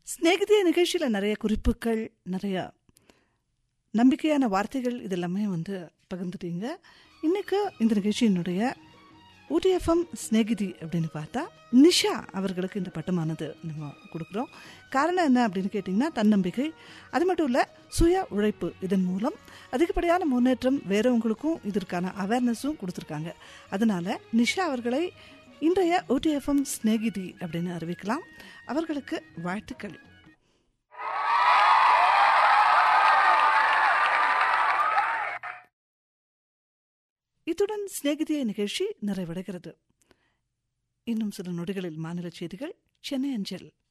ஸ்நேகிதிய நிகழ்ச்சியில் நிறைய குறிப்புகள் நிறைய நம்பிக்கையான வார்த்தைகள் இதெல்லாமே வந்து பகிர்ந்துட்டீங்க இன்னைக்கு இந்த நிகழ்ச்சியினுடைய ஊடிஎஃப்எம் ஸ்நேகிதி அப்படின்னு பார்த்தா நிஷா அவர்களுக்கு இந்த பட்டமானது நம்ம கொடுக்குறோம் காரணம் என்ன அப்படின்னு கேட்டிங்கன்னா தன்னம்பிக்கை அது மட்டும் இல்லை சுய உழைப்பு இதன் மூலம் அதிகப்படியான முன்னேற்றம் வேறவங்களுக்கும் இதற்கான அவேர்னஸும் கொடுத்துருக்காங்க அதனால நிஷா அவர்களை இன்றைய ஓடிஎஃப்எம் ஸ்நேகிதி அப்படின்னு அறிவிக்கலாம் அவர்களுக்கு வாழ்த்துக்கள் இத்துடன் சிநேகிதிய நிகழ்ச்சி நிறைவடைகிறது இன்னும் சில நொடிகளில் மாநில செய்திகள் சென்னை அஞ்சல்